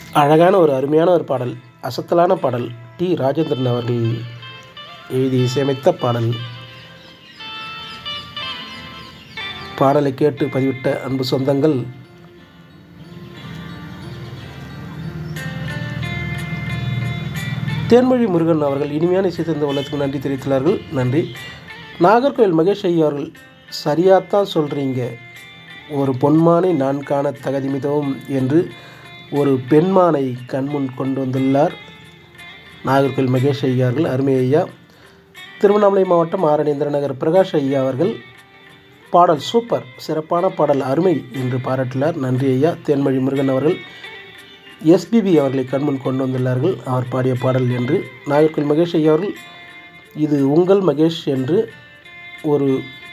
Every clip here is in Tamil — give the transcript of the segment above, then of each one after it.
அழகான ஒரு அருமையான ஒரு பாடல் அசத்தலான பாடல் டி ராஜேந்திரன் அவர்கள் எழுதி இசையமைத்த பாடல் பாடலை கேட்டு பதிவிட்ட அன்பு சொந்தங்கள் தேன்மொழி முருகன் அவர்கள் இனிமையான இசை தந்த உள்ளத்துக்கு நன்றி தெரிவித்துள்ளார்கள் நன்றி நாகர்கோவில் மகேஷ் ஐயா அவர்கள் சரியாத்தான் சொல்கிறீங்க ஒரு பொன்மானை நான் காண தகுதி மிகவும் என்று ஒரு பெண்மானை கண்முன் கொண்டு வந்துள்ளார் நாகர்கோவில் மகேஷ் ஐயா அவர்கள் அருமை ஐயா திருவண்ணாமலை மாவட்டம் ஆரணேந்திர நகர் பிரகாஷ் ஐயா அவர்கள் பாடல் சூப்பர் சிறப்பான பாடல் அருமை என்று பாராட்டினார் நன்றி ஐயா தேன்மொழி முருகன் அவர்கள் எஸ்பிபி அவர்களை கண்முன் கொண்டு வந்துள்ளார்கள் அவர் பாடிய பாடல் என்று நாகர்கோவில் மகேஷ் ஐயா அவர்கள் இது உங்கள் மகேஷ் என்று ஒரு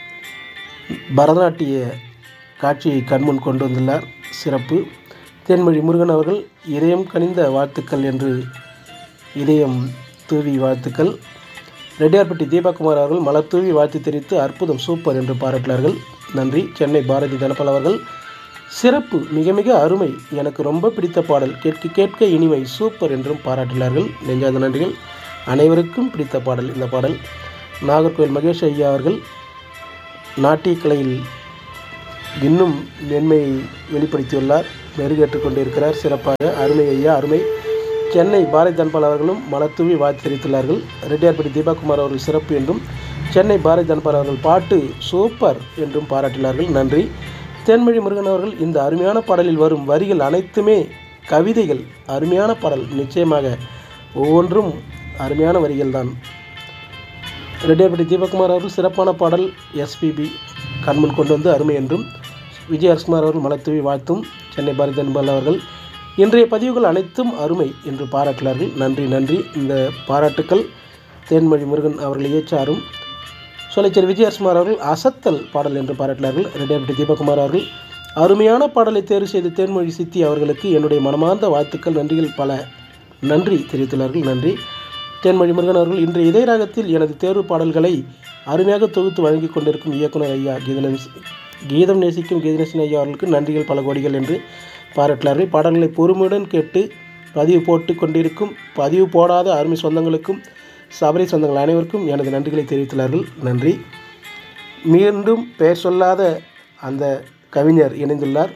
பரதநாட்டிய காட்சியை கண்முன் கொண்டு வந்துள்ளார் சிறப்பு தேன்மொழி முருகன் அவர்கள் இதயம் கனிந்த வாழ்த்துக்கள் என்று இதயம் தூவி வாழ்த்துக்கள் ரெட்டியார்பட்டி தீபகுமார் அவர்கள் மலர் தூவி வாழ்த்து தெரிவித்து அற்புதம் சூப்பர் என்று பாராட்டினார்கள் நன்றி சென்னை பாரதி தனபால் அவர்கள் சிறப்பு மிக மிக அருமை எனக்கு ரொம்ப பிடித்த பாடல் கேட்க கேட்க இனிமை சூப்பர் என்றும் பாராட்டினார்கள் நெஞ்சாத நன்றிகள் அனைவருக்கும் பிடித்த பாடல் இந்த பாடல் நாகர்கோவில் மகேஷ் ஐயா அவர்கள் நாட்டிய கலையில் இன்னும் மென்மையை வெளிப்படுத்தியுள்ளார் மெருகேற்றுக் கொண்டிருக்கிறார் சிறப்பாக அருமை ஐயா அருமை சென்னை பாரதி தன்பால் அவர்களும் மலத்தூவி வாழ்த்து தெரிவித்துள்ளார்கள் ரெட்டியார்பட்டி தீபாகுமார் அவர்கள் சிறப்பு என்றும் சென்னை பாரதி தன்பால் அவர்கள் பாட்டு சூப்பர் என்றும் பாராட்டினார்கள் நன்றி தேன்மொழி முருகன் அவர்கள் இந்த அருமையான பாடலில் வரும் வரிகள் அனைத்துமே கவிதைகள் அருமையான பாடல் நிச்சயமாக ஒவ்வொன்றும் அருமையான வரிகள் தான் ரெட்டியார்பட்டி தீபகுமார் அவர்கள் சிறப்பான பாடல் எஸ்பிபி கண்முன் கொண்டு வந்து அருமை என்றும் விஜய் அரசுமார் அவர்கள் மலத்தூவி வாழ்த்தும் சென்னை பாரதி அன்பால் அவர்கள் இன்றைய பதிவுகள் அனைத்தும் அருமை என்று பாராட்டினார்கள் நன்றி நன்றி இந்த பாராட்டுக்கள் தேன்மொழி முருகன் அவர்கள் இயச்சாரும் சொலைச்சர் விஜய் அரசுமார் அவர்கள் அசத்தல் பாடல் என்று பாராட்டினார்கள் ரெட்டியார்பட்டி தீபகுமார் அவர்கள் அருமையான பாடலை தேர்வு செய்த தேன்மொழி சித்தி அவர்களுக்கு என்னுடைய மனமார்ந்த வாழ்த்துக்கள் நன்றிகள் பல நன்றி தெரிவித்துள்ளார்கள் நன்றி தேன்மொழி முருகன் அவர்கள் இன்றைய இதய ராகத்தில் எனது தேர்வு பாடல்களை அருமையாக தொகுத்து வழங்கி கொண்டிருக்கும் இயக்குனர் ஐயா கீதனம் கீதம் நேசிக்கும் கீதநேசன் ஐயா அவர்களுக்கு நன்றிகள் பல கோடிகள் என்று பாராட்டினார்கள் பாடல்களை பொறுமையுடன் கேட்டு பதிவு போட்டு கொண்டிருக்கும் பதிவு போடாத அருமை சொந்தங்களுக்கும் சபரி சொந்தங்கள் அனைவருக்கும் எனது நன்றிகளை தெரிவித்துள்ளார்கள் நன்றி மீண்டும் பெயர் சொல்லாத அந்த கவிஞர் இணைந்துள்ளார்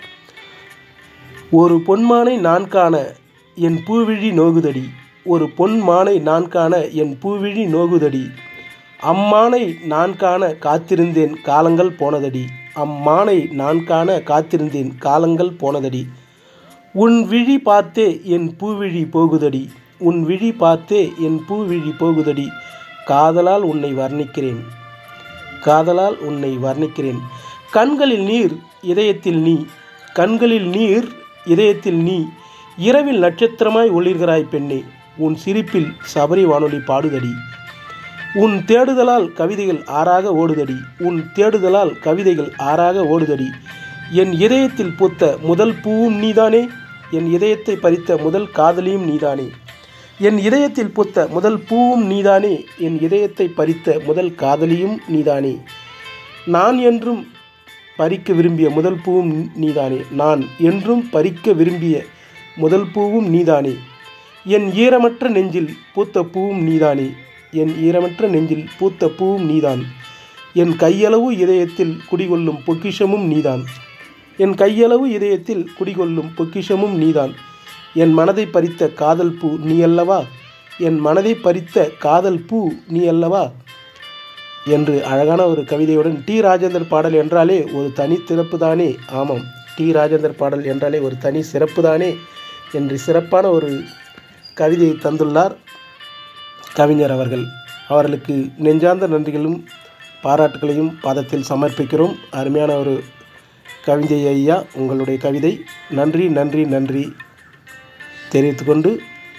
ஒரு பொன்மானை நான் காண என் பூவிழி நோகுதடி ஒரு பொன் மானை நான் காண என் பூவிழி நோகுதடி அம்மானை நான் காண காத்திருந்தேன் காலங்கள் போனதடி அம்மானை நான் காண காத்திருந்தேன் காலங்கள் போனதடி உன் விழி பார்த்தே என் பூவிழி போகுதடி உன் விழி பார்த்தே என் பூவிழி போகுதடி காதலால் உன்னை வர்ணிக்கிறேன் காதலால் உன்னை வர்ணிக்கிறேன் கண்களில் நீர் இதயத்தில் நீ கண்களில் நீர் இதயத்தில் நீ இரவில் நட்சத்திரமாய் ஒளிர்கிறாய் பெண்ணே உன் சிரிப்பில் சபரி வானொலி பாடுதடி உன் தேடுதலால் கவிதைகள் ஆறாக ஓடுதடி உன் தேடுதலால் கவிதைகள் ஆறாக ஓடுதடி என் இதயத்தில் பூத்த முதல் பூவும் நீதானே என் இதயத்தை பறித்த முதல் காதலியும் நீதானே என் இதயத்தில் பூத்த முதல் பூவும் நீதானே என் இதயத்தை பறித்த முதல் காதலியும் நீதானே நான் என்றும் பறிக்க விரும்பிய முதல் பூவும் நீதானே நான் என்றும் பறிக்க விரும்பிய முதல் பூவும் நீதானே என் ஈரமற்ற நெஞ்சில் பூத்த பூவும் நீதானே என் ஈரமற்ற நெஞ்சில் பூத்த பூவும் நீதான் என் கையளவு இதயத்தில் குடிகொள்ளும் பொக்கிஷமும் நீதான் என் கையளவு இதயத்தில் குடிகொள்ளும் பொக்கிஷமும் நீதான் என் மனதை பறித்த காதல் பூ நீ அல்லவா என் மனதை பறித்த காதல் பூ நீ அல்லவா என்று அழகான ஒரு கவிதையுடன் டி ராஜேந்தர் பாடல் என்றாலே ஒரு தனி சிறப்பு தானே ஆமாம் டி ராஜேந்தர் பாடல் என்றாலே ஒரு தனி சிறப்பு தானே என்று சிறப்பான ஒரு கவிதையை தந்துள்ளார் கவிஞர் அவர்கள் அவர்களுக்கு நெஞ்சார்ந்த நன்றிகளும் பாராட்டுகளையும் பாதத்தில் சமர்ப்பிக்கிறோம் அருமையான ஒரு கவிதை ஐயா உங்களுடைய கவிதை நன்றி நன்றி நன்றி தெரிவித்துக்கொண்டு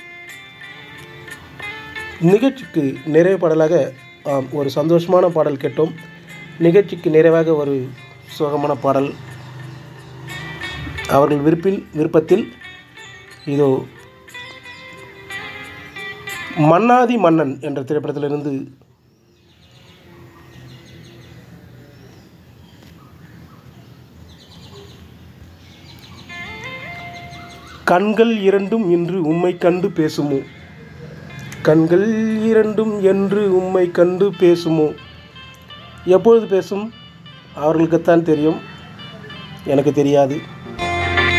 நிகழ்ச்சிக்கு நிறைவு பாடலாக ஆம், ஒரு சந்தோஷமான பாடல் கேட்டோம் நிகழ்ச்சிக்கு நிறைவாக ஒரு சோகமான பாடல் அவர்கள் விருப்பில் விருப்பத்தில் இதோ மன்னாதி மன்னன் என்ற திரைப்படத்திலிருந்து கண்கள் இரண்டும் இன்று உம்மை கண்டு பேசுமோ கண்கள் இரண்டும் என்று உம்மை கண்டு பேசுமோ எப்பொழுது பேசும் அவர்களுக்குத்தான் தெரியும் எனக்கு தெரியாது